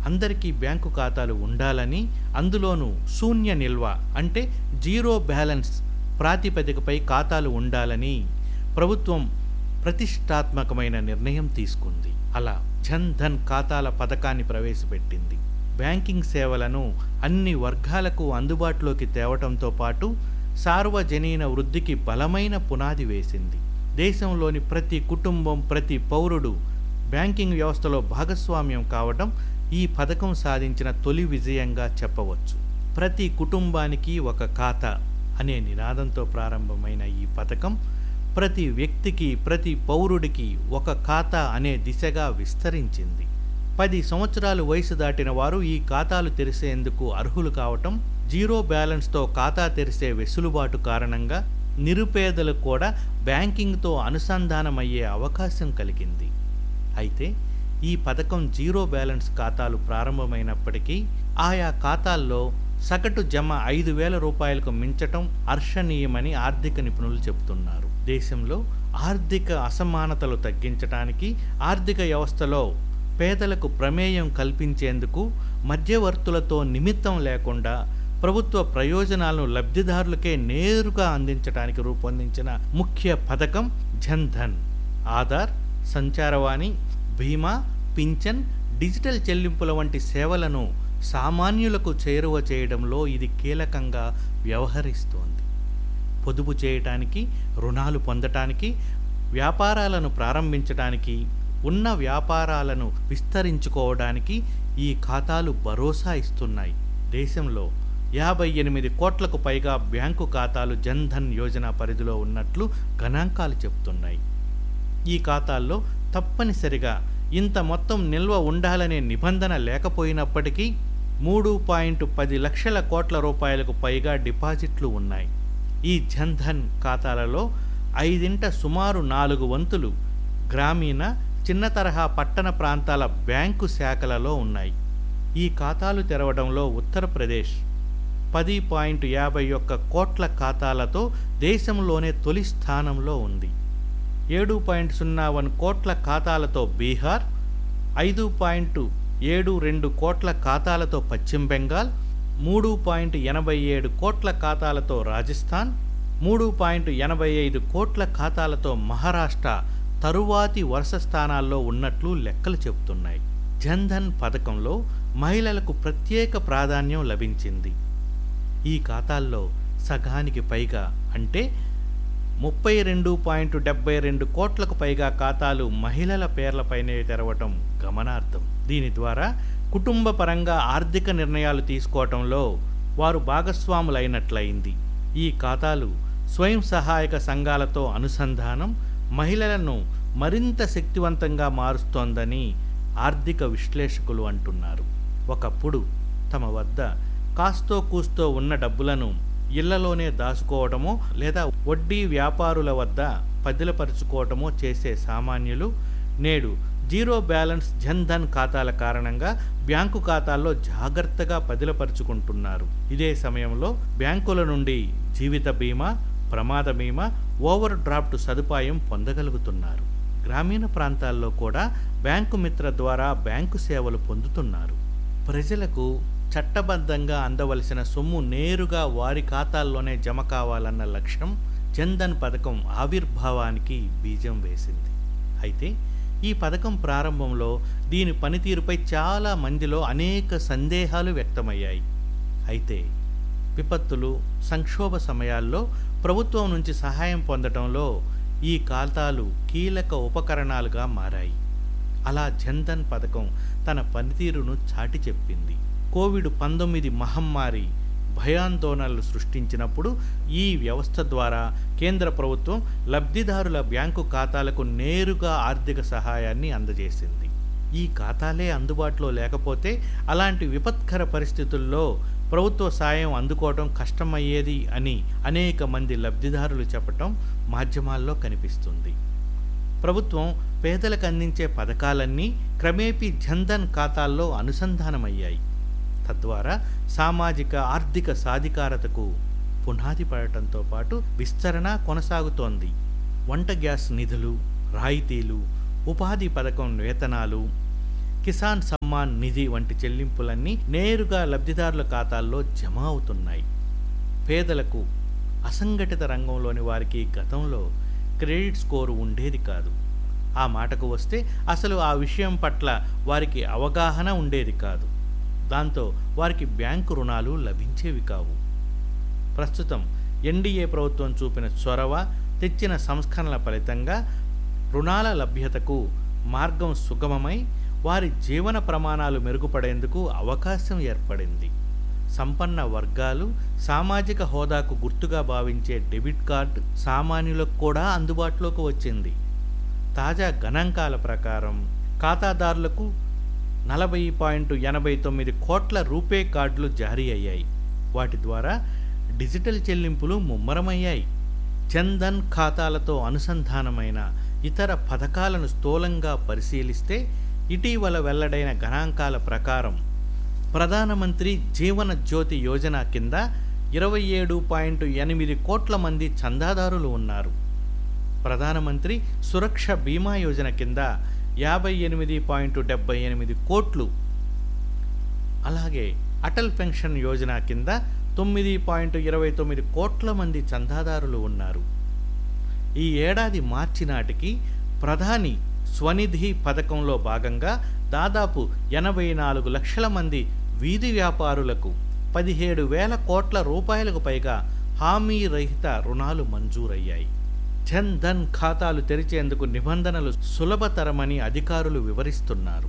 అందరికీ బ్యాంకు ఖాతాలు ఉండాలని అందులోనూ శూన్య నిల్వ అంటే జీరో బ్యాలెన్స్ ప్రాతిపదికపై ఖాతాలు ఉండాలని ప్రభుత్వం ప్రతిష్టాత్మకమైన నిర్ణయం తీసుకుంది అలా జన్ ధన్ ఖాతాల పథకాన్ని ప్రవేశపెట్టింది బ్యాంకింగ్ సేవలను అన్ని వర్గాలకు అందుబాటులోకి తేవటంతో పాటు సార్వజనీన వృద్ధికి బలమైన పునాది వేసింది దేశంలోని ప్రతి కుటుంబం ప్రతి పౌరుడు బ్యాంకింగ్ వ్యవస్థలో భాగస్వామ్యం కావటం ఈ పథకం సాధించిన తొలి విజయంగా చెప్పవచ్చు ప్రతి కుటుంబానికి ఒక ఖాతా అనే నినాదంతో ప్రారంభమైన ఈ పథకం ప్రతి వ్యక్తికి ప్రతి పౌరుడికి ఒక ఖాతా అనే దిశగా విస్తరించింది పది సంవత్సరాలు వయసు దాటిన వారు ఈ ఖాతాలు తెరిసేందుకు అర్హులు కావటం జీరో బ్యాలెన్స్తో ఖాతా తెరిసే వెసులుబాటు కారణంగా నిరుపేదలకు కూడా బ్యాంకింగ్తో అనుసంధానమయ్యే అవకాశం కలిగింది అయితే ఈ పథకం జీరో బ్యాలెన్స్ ఖాతాలు ప్రారంభమైనప్పటికీ ఆయా ఖాతాల్లో సగటు జమ ఐదు వేల రూపాయలకు మించటం హర్షణీయమని ఆర్థిక నిపుణులు చెబుతున్నారు దేశంలో ఆర్థిక అసమానతలు తగ్గించడానికి ఆర్థిక వ్యవస్థలో పేదలకు ప్రమేయం కల్పించేందుకు మధ్యవర్తులతో నిమిత్తం లేకుండా ప్రభుత్వ ప్రయోజనాలను లబ్ధిదారులకే నేరుగా అందించడానికి రూపొందించిన ముఖ్య పథకం జన్ ధన్ ఆధార్ సంచారవాణి బీమా పింఛన్ డిజిటల్ చెల్లింపుల వంటి సేవలను సామాన్యులకు చేరువ చేయడంలో ఇది కీలకంగా వ్యవహరిస్తోంది పొదుపు చేయటానికి రుణాలు పొందటానికి వ్యాపారాలను ప్రారంభించడానికి ఉన్న వ్యాపారాలను విస్తరించుకోవడానికి ఈ ఖాతాలు భరోసా ఇస్తున్నాయి దేశంలో యాభై ఎనిమిది కోట్లకు పైగా బ్యాంకు ఖాతాలు జన్ ధన్ యోజన పరిధిలో ఉన్నట్లు గణాంకాలు చెబుతున్నాయి ఈ ఖాతాల్లో తప్పనిసరిగా ఇంత మొత్తం నిల్వ ఉండాలనే నిబంధన లేకపోయినప్పటికీ మూడు పాయింట్ పది లక్షల కోట్ల రూపాయలకు పైగా డిపాజిట్లు ఉన్నాయి ఈ జన్ ధన్ ఖాతాలలో ఐదింట సుమారు నాలుగు వంతులు గ్రామీణ చిన్న తరహా పట్టణ ప్రాంతాల బ్యాంకు శాఖలలో ఉన్నాయి ఈ ఖాతాలు తెరవడంలో ఉత్తరప్రదేశ్ పది పాయింట్ యాభై ఒక్క కోట్ల ఖాతాలతో దేశంలోనే తొలి స్థానంలో ఉంది ఏడు పాయింట్ సున్నా వన్ కోట్ల ఖాతాలతో బీహార్ ఐదు పాయింట్ ఏడు రెండు కోట్ల ఖాతాలతో పశ్చిమ బెంగాల్ మూడు పాయింట్ ఎనభై ఏడు కోట్ల ఖాతాలతో రాజస్థాన్ మూడు పాయింట్ ఎనభై ఐదు కోట్ల ఖాతాలతో మహారాష్ట్ర తరువాతి వరుస స్థానాల్లో ఉన్నట్లు లెక్కలు చెబుతున్నాయి జన్ధన్ పథకంలో మహిళలకు ప్రత్యేక ప్రాధాన్యం లభించింది ఈ ఖాతాల్లో సగానికి పైగా అంటే ముప్పై రెండు పాయింట్ డెబ్బై రెండు కోట్లకు పైగా ఖాతాలు మహిళల పేర్లపైనే తెరవటం గమనార్థం దీని ద్వారా కుటుంబ పరంగా ఆర్థిక నిర్ణయాలు తీసుకోవటంలో వారు భాగస్వాములైనట్లయింది ఈ ఖాతాలు స్వయం సహాయక సంఘాలతో అనుసంధానం మహిళలను మరింత శక్తివంతంగా మారుస్తోందని ఆర్థిక విశ్లేషకులు అంటున్నారు ఒకప్పుడు తమ వద్ద కాస్తో కూస్తో ఉన్న డబ్బులను ఇళ్లలోనే దాచుకోవటమో లేదా వడ్డీ వ్యాపారుల వద్ద పదిలపరుచుకోవటమో చేసే సామాన్యులు నేడు జీరో బ్యాలెన్స్ జన్ ధన్ ఖాతాల కారణంగా బ్యాంకు ఖాతాల్లో జాగ్రత్తగా పదిలపరుచుకుంటున్నారు ఇదే సమయంలో బ్యాంకుల నుండి జీవిత బీమా ప్రమాద బీమా ఓవర్ డ్రాఫ్ట్ సదుపాయం పొందగలుగుతున్నారు గ్రామీణ ప్రాంతాల్లో కూడా బ్యాంకు మిత్ర ద్వారా బ్యాంకు సేవలు పొందుతున్నారు ప్రజలకు చట్టబద్ధంగా అందవలసిన సొమ్ము నేరుగా వారి ఖాతాల్లోనే జమ కావాలన్న లక్ష్యం జన్ధన్ పథకం ఆవిర్భావానికి బీజం వేసింది అయితే ఈ పథకం ప్రారంభంలో దీని పనితీరుపై చాలా మందిలో అనేక సందేహాలు వ్యక్తమయ్యాయి అయితే విపత్తులు సంక్షోభ సమయాల్లో ప్రభుత్వం నుంచి సహాయం పొందడంలో ఈ ఖాతాలు కీలక ఉపకరణాలుగా మారాయి అలా జన్ధన్ పథకం తన పనితీరును చాటి చెప్పింది కోవిడ్ పంతొమ్మిది మహమ్మారి భయాందోళనలు సృష్టించినప్పుడు ఈ వ్యవస్థ ద్వారా కేంద్ర ప్రభుత్వం లబ్ధిదారుల బ్యాంకు ఖాతాలకు నేరుగా ఆర్థిక సహాయాన్ని అందజేసింది ఈ ఖాతాలే అందుబాటులో లేకపోతే అలాంటి విపత్కర పరిస్థితుల్లో ప్రభుత్వ సాయం అందుకోవడం కష్టమయ్యేది అని అనేక మంది లబ్ధిదారులు చెప్పటం మాధ్యమాల్లో కనిపిస్తుంది ప్రభుత్వం పేదలకు అందించే పథకాలన్నీ క్రమేపీ జన్ధన్ ఖాతాల్లో అనుసంధానమయ్యాయి తద్వారా సామాజిక ఆర్థిక సాధికారతకు పునాది పడటంతో పాటు విస్తరణ కొనసాగుతోంది వంట గ్యాస్ నిధులు రాయితీలు ఉపాధి పథకం వేతనాలు కిసాన్ సమ్మాన్ నిధి వంటి చెల్లింపులన్నీ నేరుగా లబ్ధిదారుల ఖాతాల్లో జమ అవుతున్నాయి పేదలకు అసంఘటిత రంగంలోని వారికి గతంలో క్రెడిట్ స్కోరు ఉండేది కాదు ఆ మాటకు వస్తే అసలు ఆ విషయం పట్ల వారికి అవగాహన ఉండేది కాదు దాంతో వారికి బ్యాంకు రుణాలు లభించేవి కావు ప్రస్తుతం ఎన్డీఏ ప్రభుత్వం చూపిన చొరవ తెచ్చిన సంస్కరణల ఫలితంగా రుణాల లభ్యతకు మార్గం సుగమమై వారి జీవన ప్రమాణాలు మెరుగుపడేందుకు అవకాశం ఏర్పడింది సంపన్న వర్గాలు సామాజిక హోదాకు గుర్తుగా భావించే డెబిట్ కార్డు సామాన్యులకు కూడా అందుబాటులోకి వచ్చింది తాజా గణాంకాల ప్రకారం ఖాతాదారులకు నలభై పాయింట్ ఎనభై తొమ్మిది కోట్ల రూపే కార్డులు జారీ అయ్యాయి వాటి ద్వారా డిజిటల్ చెల్లింపులు ముమ్మరమయ్యాయి జన్ధన్ ఖాతాలతో అనుసంధానమైన ఇతర పథకాలను స్థూలంగా పరిశీలిస్తే ఇటీవల వెల్లడైన గణాంకాల ప్రకారం ప్రధానమంత్రి జీవన జ్యోతి యోజన కింద ఇరవై ఏడు పాయింట్ ఎనిమిది కోట్ల మంది చందాదారులు ఉన్నారు ప్రధానమంత్రి సురక్ష బీమా యోజన కింద యాభై ఎనిమిది పాయింట్ డెబ్బై ఎనిమిది కోట్లు అలాగే అటల్ పెన్షన్ యోజన కింద తొమ్మిది పాయింట్ ఇరవై తొమ్మిది కోట్ల మంది చందాదారులు ఉన్నారు ఈ ఏడాది మార్చి నాటికి ప్రధాని స్వనిధి పథకంలో భాగంగా దాదాపు ఎనభై నాలుగు లక్షల మంది వీధి వ్యాపారులకు పదిహేడు వేల కోట్ల రూపాయలకు పైగా హామీ రహిత రుణాలు మంజూరయ్యాయి జన్ ధన్ ఖాతాలు తెరిచేందుకు నిబంధనలు సులభతరమని అధికారులు వివరిస్తున్నారు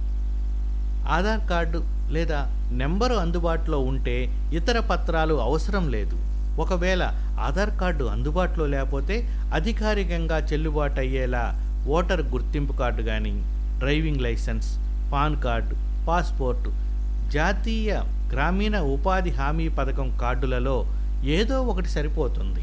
ఆధార్ కార్డు లేదా నెంబరు అందుబాటులో ఉంటే ఇతర పత్రాలు అవసరం లేదు ఒకవేళ ఆధార్ కార్డు అందుబాటులో లేకపోతే అధికారికంగా చెల్లుబాటు అయ్యేలా ఓటర్ గుర్తింపు కార్డు కానీ driving licence PAN card passport జాతీయ గ్రామీణ ఉపాధి హామీ పథకం కార్డులలో ఏదో ఒకటి సరిపోతుంది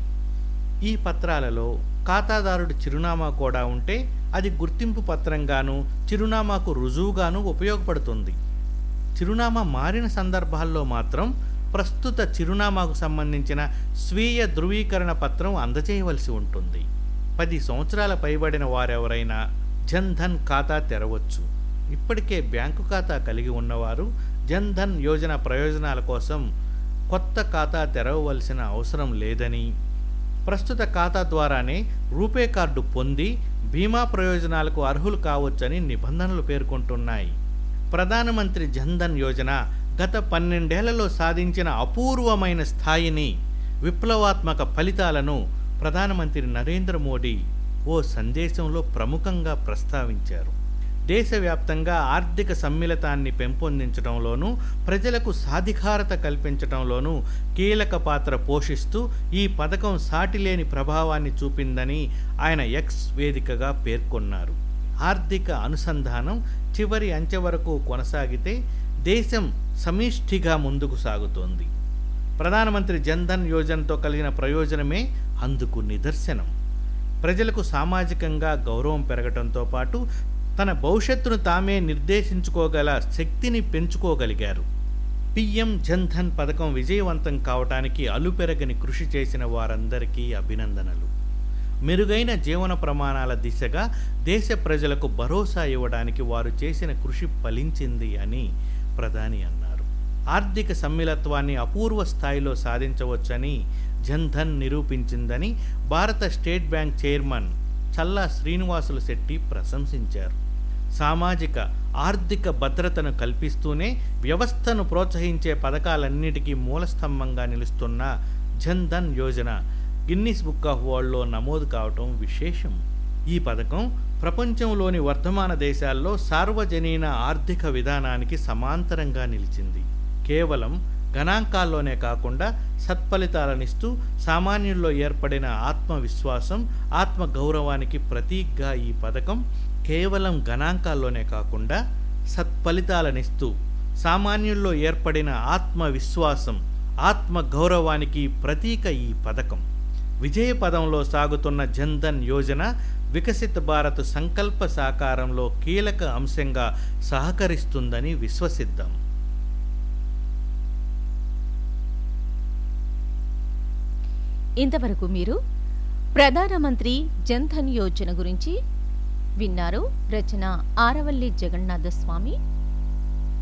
ఈ పత్రాలలో ఖాతాదారుడి చిరునామా కూడా ఉంటే అది గుర్తింపు పత్రంగాను చిరునామాకు రుజువుగాను ఉపయోగపడుతుంది చిరునామా మారిన సందర్భాల్లో మాత్రం ప్రస్తుత చిరునామాకు సంబంధించిన స్వీయ ధృవీకరణ పత్రం అందజేయవలసి ఉంటుంది పది సంవత్సరాల పైబడిన వారెవరైనా జన్ ధన్ ఖాతా తెరవచ్చు ఇప్పటికే బ్యాంకు ఖాతా కలిగి ఉన్నవారు జన్ ధన్ యోజన ప్రయోజనాల కోసం కొత్త ఖాతా తెరవవలసిన అవసరం లేదని ప్రస్తుత ఖాతా ద్వారానే రూపే కార్డు పొంది బీమా ప్రయోజనాలకు అర్హులు కావచ్చని నిబంధనలు పేర్కొంటున్నాయి ప్రధానమంత్రి జన్ధన్ యోజన గత పన్నెండేళ్లలో సాధించిన అపూర్వమైన స్థాయిని విప్లవాత్మక ఫలితాలను ప్రధానమంత్రి నరేంద్ర మోడీ ఓ సందేశంలో ప్రముఖంగా ప్రస్తావించారు దేశవ్యాప్తంగా ఆర్థిక సమ్మిళతాన్ని పెంపొందించడంలోనూ ప్రజలకు సాధికారత కల్పించడంలోనూ కీలక పాత్ర పోషిస్తూ ఈ పథకం సాటిలేని ప్రభావాన్ని చూపిందని ఆయన ఎక్స్ వేదికగా పేర్కొన్నారు ఆర్థిక అనుసంధానం చివరి అంచె వరకు కొనసాగితే దేశం సమిష్టిగా ముందుకు సాగుతోంది ప్రధానమంత్రి జన్ధన్ యోజనతో కలిగిన ప్రయోజనమే అందుకు నిదర్శనం ప్రజలకు సామాజికంగా గౌరవం పెరగటంతో పాటు తన భవిష్యత్తును తామే నిర్దేశించుకోగల శక్తిని పెంచుకోగలిగారు పిఎం జన్ధన్ పథకం విజయవంతం కావటానికి అలుపెరగని కృషి చేసిన వారందరికీ అభినందనలు మెరుగైన జీవన ప్రమాణాల దిశగా దేశ ప్రజలకు భరోసా ఇవ్వడానికి వారు చేసిన కృషి ఫలించింది అని ప్రధాని అన్నారు ఆర్థిక సమ్మిళత్వాన్ని అపూర్వ స్థాయిలో సాధించవచ్చని జన్ధన్ నిరూపించిందని Bharata state bank chairman Challa Srinivasulu Setty ప్రశంసించారు సామాజిక ఆర్థిక భద్రతను కల్పిస్తూనే వ్యవస్థను ప్రోత్సహించే పథకాలన్నిటికీ మూలస్తంభంగా నిలుస్తున్న Jan Dhan Yojana Guinness book of వరల్డ్లో నమోదు కావటం విశేషం ఈ పథకం ప్రపంచంలోని వర్ధమాన దేశాల్లో సార్వజనీన ఆర్థిక విధానానికి సమాంతరంగా నిలిచింది కేవలం గణాంకాల్లోనే కాకుండా సత్ఫలితాలనిస్తూ సామాన్యుల్లో ఏర్పడిన ఆత్మవిశ్వాసం ఆత్మగౌరవానికి ప్రతీకగా ఈ పథకం కేవలం గణాంకాల్లోనే కాకుండా సత్ఫలితాలనిస్తూ సామాన్యుల్లో ఏర్పడిన ఆత్మవిశ్వాసం ఆత్మగౌరవానికి ప్రతీక ఈ పథకం విజయ పదంలో సాగుతున్న జన్ధన్ యోజన వికసిత భారత్ సంకల్ప సాకారంలో కీలక అంశంగా సహకరిస్తుందని విశ్వసిద్దాం ఇంతవరకు మీరు ప్రధానమంత్రి జన్ధన్ యోజన గురించి విన్నారు రచన ఆరవల్లి జగన్నాథ స్వామి